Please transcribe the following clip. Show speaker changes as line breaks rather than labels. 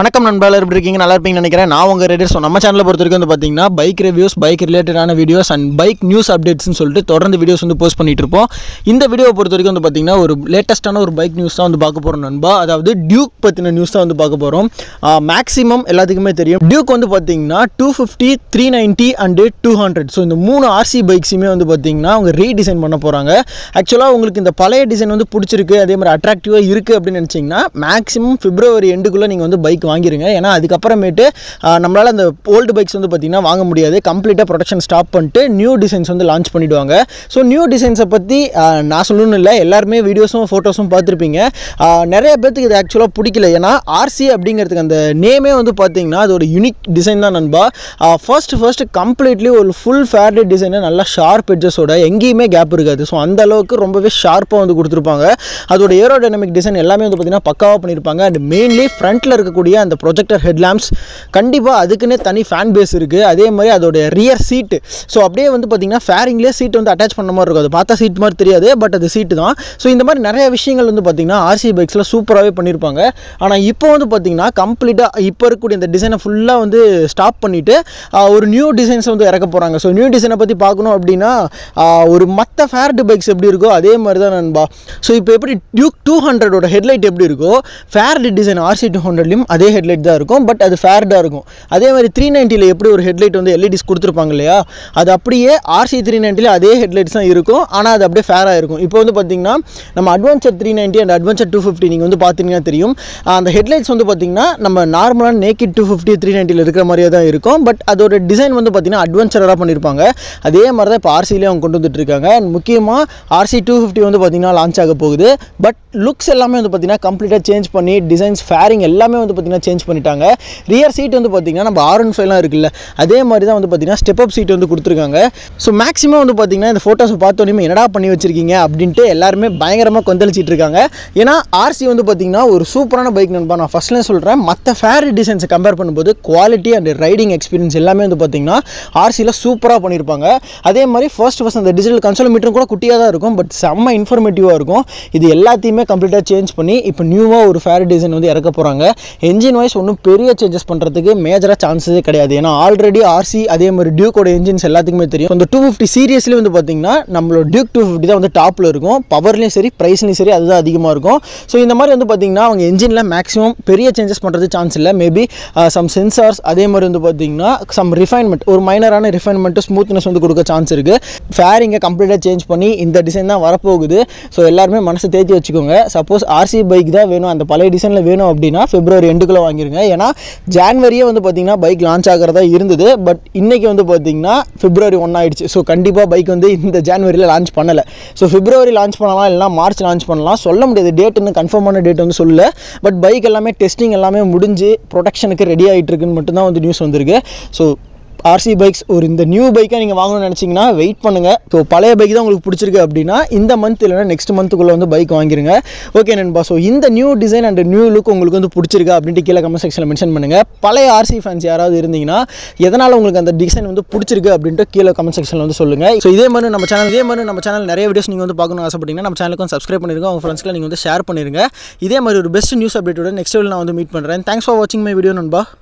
வணக்கம் நண்பர்கள் எப்படி இருக்கீங்க நல்லா இருப்பீங்கன்னு நினைக்கிறேன் நான் உங்கள் ரேடர் ஸோ நம்ம சேனலை பொறுத்த வரைக்கும் வந்து பார்த்தீங்கன்னா பைக் ரிவ்யூஸ் பைக் ரிலேட்டடான வீடியோஸ் அண்ட் பைக் நியூஸ் அப்டேட்ஸ்னு சொல்லிட்டு தொடர்ந்து வீடியோஸ் வந்து போஸ்ட் பண்ணிட்டு இருப்போம் இந்த வீடியோவை பொறுத்த வரைக்கும் வந்து பார்த்தீங்கன்னா ஒரு லேட்டஸ்ட்டான ஒரு பைக் நியூஸ் தான் வந்து பார்க்க போகிறோம் நண்பா அதாவது டியூக் பற்றின நியூஸ் தான் வந்து பார்க்க போகிறோம் மேக்ஸிமம் எல்லாத்துக்குமே தெரியும் டியூக் வந்து பார்த்தீங்கன்னா two fifty three ninety and two hundred so இந்த மூணு ஆர்சி பைக்ஸுமே வந்து பார்த்தீங்கன்னா அவங்க ரீடிசைன் பண்ண போகிறாங்க ஆக்சுவலாக உங்களுக்கு இந்த பழைய டிசைன் வந்து பிடிச்சிருக்கு அதே மாதிரி அட்ராக்டிவாக இருக்குது அப்படின்னு நினச்சிங்கன்னா மேக்ஸிமம் பிப்ரவரி எண்டுக்குள்ளே நீங்கள் வந்து பைக் வாங்கிருங்க ஏன்னா அதுக்கப்புறமேட்டு நம்மளால் அந்த ஓல்டு பைக்ஸ் வந்து பார்த்திங்கன்னா வாங்க முடியாது கம்ப்ளீட்டாக ப்ரொடக்ஷன் ஸ்டாப் பண்ணிட்டு நியூ டிசைன்ஸ் வந்து லான்ச் பண்ணிவிடுவாங்க ஸோ நியூ டிசைன்ஸை பற்றி நான் சொல்லணும்னு இல்லை எல்லாருமே வீடியோஸும் ஃபோட்டோஸும் பார்த்துருப்பீங்க ஆஹ் நிறைய பேர்த்துக்கு இது ஆக்சுவலாக பிடிக்கல ஏன்னா ஆர்சி அப்படிங்கிறதுக்கு அந்த நேமே வந்து பார்த்தீங்கன்னா அது ஒரு யூனிக் டிசைன் தான் நண்பா ஃபர்ஸ்ட் ஃபர்ஸ்ட் கம்ப்ளீட்லி ஒரு ஃபுல் ஃபேர்டு டிசைனை நல்லா ஷார்ப் எட்ஜஸோட எங்கேயுமே கேப் இருக்காது ஸோ அந்த அளவுக்கு ரொம்பவே ஷார்ப்பாக வந்து கொடுத்துருப்பாங்க அதோட ஏரோடைனமிக் டிசைன் எல்லாமே வந்து பார்த்தீங்கன்னா பக்காவாக பண்ணியிருப்பாங்க அண்ட் மெயின்லி ஃப்ரண்ட்டில் இருக்கக்கூடிய அந்த ப்ரொஜெக்டர் ஹெட்லாம்ப்ஸ் கண்டிப்பாக அதுக்குன்னே தனி ஃபேன் பேஸ் இருக்குது அதே மாதிரி அதோட ரியர் சீட்டு ஸோ அப்படியே வந்து பார்த்தீங்கன்னா ஃபேரிங்லேயே சீட் வந்து அட்டாச் பண்ண மாதிரி இருக்கும் அது பார்த்தா சீட் மாதிரி தெரியாது பட் அது சீட்டு தான் ஸோ இந்த மாதிரி நிறைய விஷயங்கள் வந்து பார்த்தீங்கன்னா ஆர்சி பைக்ஸில் சூப்பராகவே பண்ணியிருப்பாங்க ஆனால் இப்போ வந்து பார்த்தீங்கன்னா கம்ப்ளீட்டாக இப்போ இருக்கக்கூடிய இந்த டிசைனை ஃபுல்லாக வந்து ஸ்டாப் பண்ணிவிட்டு ஒரு நியூ டிசைன்ஸ் வந்து இறக்க போகிறாங்க ஸோ நியூ டிசைனை பற்றி பார்க்கணும் அப்படின்னா ஆஹ் ஒரு மற்ற ஃபேர்டு பைக்ஸ் எப்படி இருக்கோ அதே மாதிரி தான் நண்பா ஸோ இப்போ எப்படி டியூக் டூ ஹண்ட்ரடோட ஹெட்லைட் எப்படி இருக்கோ ஃபேர்டு டிசைன் ஆர்சி டூ ஹண்ட்ரட்லையும் அதே ஹெட்லைட் தான் இருக்கும் பட் அது ஃபேர்டாக இருக்கும் அதே மாதிரி த்ரீ நைன்ட்டியில் எப்படி ஒரு ஹெட்லைட் வந்து எல்இடிஸ் கொடுத்துருப்பாங்க இல்லையா அது அப்படியே ஆர்சி த்ரீ நைன்ட்டியில் அதே ஹெட்லைட்ஸ் தான் இருக்கும் ஆனால் அது அப்படியே ஃபேராக இருக்கும் இப்போ வந்து பார்த்தீங்கன்னா நம்ம adventure three ninety and adventure two fifty நீங்கள் வந்து பார்த்தீங்கன்னா தெரியும் ஆஹ் அந்த ஹெட்லைட்ஸ் வந்து பார்த்தீங்கன்னா நம்ம நார்மலான நேக்கிட் டூ ஃபிஃப்டி த்ரீ நைன்ட்டியில் இருக்கிற மாதிரியே தான் இருக்கும் பட் அதோட டிசைன் வந்து பார்த்தீங்கன்னா அட்வென்ச்சராக பண்ணியிருப்பாங்க அதே மாதிரி தான் இப்போ ஆர்சிலே அவங்க கொண்டு வந்துட்டு இருக்காங்க அண்ட் முக்கியமாக ஆர்சி டூ ஃபிஃப்டி வந்து பார்த்தீங்கன்னா லான்ச் ஆக போகுது பட் லுக்ஸ் எல்லாமே வந்து பார்த்தீங்கன்னா கம்ப்ளீட்டாக சேஞ்ச் பண்ணி டிசைன்ஸ் ஃபேரிங் எல்லாமே வந்து பார்த்தீங்கன்னா சேஞ்ச் பண்ணிட்டாங்க ரியர் சீட் வந்து பார்த்தீங்கன்னா நம்ம ஆர் ஒன் ஃபைவ்லாம் இருக்குல்ல அதே மாதிரி தான் வந்து பார்த்தீங்கன்னா ஸ்டெப் அப் சீட் வந்து கொடுத்துருக்காங்க ஸோ மேக்ஸிமம் வந்து பார்த்தீங்கன்னா இந்த ஃபோட்டோஸை பார்த்தோன்னே என்னடா பண்ணி வச்சிருக்கீங்க அப்படின்ட்டு எல்லாருமே பயங்கரமாக கொந்தளிச்சிட்டு இருக்காங்க ஏன்னா ஆர்சி வந்து பார்த்தீங்கன்னா ஒரு சூப்பரான பைக் நண்பா நான் ஃபஸ்ட்லேயே சொல்கிறேன் மற்ற ஃபேர் டிசைன்ஸை கம்பேர் பண்ணும்போது குவாலிட்டி அண்ட் ரைடிங் எக்ஸ்பீரியன்ஸ் எல்லாமே வந்து பார்த்தீங்கன்னா ஆர்சியில் சூப்பராக பண்ணியிருப்பாங்க அதே மாதிரி ஃபர்ஸ்ட் ஃபர்ஸ்ட் அந்த டிஜிட்டல் கன்சோல் மீட்டரும் கூட குட்டியாக தான் இருக்கும் பட் செம்ம இன்ஃபர்மேட்டிவாக இருக்கும் இது எல்லாத்தையுமே கம்ப்ளீட்டாக சேஞ்ச் பண்ணி இப்போ நியூவாக ஒரு ஃபேர் டிசைன் வந்து இறக்க போகிறாங்க என்ஜின் வைஸ் ஒன்றும் பெரிய சேஞ்சஸ் பண்ணுறதுக்கு மேஜராக சான்சஸே கிடையாது ஏன்னா ஆல்ரெடி ஆர்சி அதே மாதிரி டியூக்கோட என்ஜின்ஸ் எல்லாத்துக்குமே தெரியும் இந்த டூ ஃபிஃப்டி சீரியஸ்லேயே வந்து பார்த்தீங்கன்னா நம்மளோட டியூக் டூ ஃபிஃப்டி தான் வந்து டாப்பில் இருக்கும் பவர்லேயும் சரி ப்ரைஸ்லையும் சரி அதுதான் அதிகமாக இருக்கும் ஸோ இந்த மாதிரி வந்து பார்த்தீங்கன்னா அவங்க என்ஜினில் மேக்ஸிமம் பெரிய சேஞ்சஸ் பண்ணுறது சான்ஸ் இல்லை மேபி சம் சென்சார்ஸ் அதே மாதிரி வந்து பார்த்தீங்கன்னா சம் ரிஃபைன்மெண்ட் ஒரு மைனரான ரிஃபைன்மெண்ட்டு ஸ்மூத்னஸ் வந்து கொடுக்க சான்ஸ் இருக்குது ஃபேரிங்கை கம்ப்ளீட்டாக சேஞ்ச் பண்ணி இந்த டிசைன் தான் வரப்போகுது ஸோ எல்லாருமே மனசை தேத்தி வச்சுக்கோங்க சப்போஸ் ஆர்சி பைக் தான் வேணும் அந்த பழைய டிசைனில் வேணும் அப்படின்னா பிப்ரவரி எண்டுக்குள்ளே வாங்கிருங்க ஏன்னா ஜான்வரியே வந்து பார்த்தீங்கன்னா பைக் லான்ச் ஆகிறதா இருந்தது பட் இன்னைக்கு வந்து பார்த்தீங்கன்னா பிப்ரவரி ஒன் ஆயிடுச்சு ஸோ கண்டிப்பாக பைக் வந்து இந்த ஜான்வரியில் லான்ச் பண்ணலை ஸோ பிப்ரவரி லான்ச் பண்ணலாம் இல்லைனா மார்ச் லான்ச் பண்ணலாம் சொல்ல முடியாது டேட் இன்னும் கன்ஃபார்மான டேட் வந்து சொல்லல பட் பைக் எல்லாமே டெஸ்டிங் எல்லாமே முடிஞ்சு ப்ரொடக்ஷனுக்கு ரெடி ஆகிட்டு இருக்குன்னு மட்டும்தான் வந்து நியூஸ் வந்திருக்கு ஸோ ஆர்சி பைக்ஸ் ஒரு இந்த நியூ பைக்கை நீங்கள் வாங்கணும்னு நினச்சிங்கன்னா வெயிட் பண்ணுங்கள் ஸோ பழைய பைக் தான் உங்களுக்கு பிடிச்சிருக்கு அப்படின்னா இந்த மந்த் இல்லைனா நெக்ஸ்ட் மந்த்துக்குள்ளே வந்து பைக் வாங்கிருங்க ஓகே நண்பா ஸோ இந்த new design and new look உங்களுக்கு வந்து பிடிச்சிருக்கா அப்படின்ட்டு கீழே கமெண்ட் செக்ஷனில் மென்ஷன் பண்ணுங்கள் பழைய ஆர்சி ஃபேன்ஸ் யாராவது இருந்தீங்கன்னா எதனால் உங்களுக்கு அந்த டிசைன் வந்து பிடிச்சிருக்கு அப்படின்ட்டு கீழே கமெண்ட் செக்ஷனில் வந்து சொல்லுங்கள் ஸோ இதே மாதிரி நம்ம சேனல் இதே மாதிரி நம்ம சேனல் நிறைய வீடியோஸ் நீங்கள் வந்து பார்க்கணும்னு ஆசைப்பட்டீங்கன்னா நம்ம சேனலுக்கு வந்து சப்ஸ்கிரைப் பண்ணிருங்க உங்கள் ஃப்ரெண்ட்ஸ்க்கு நீங்கள் வந்து ஷேர் பண்ணிருங்க இதே மாதிரி ஒரு பெஸ்ட் நியூஸ் அப்டேட்டோட நெக்ஸ்ட் வீடியோ நான் வந்து மீட் பண்ணுறேன் தேங்க்ஸ் ஃபார் வாட்சிங் மை வீடியோ நண்பா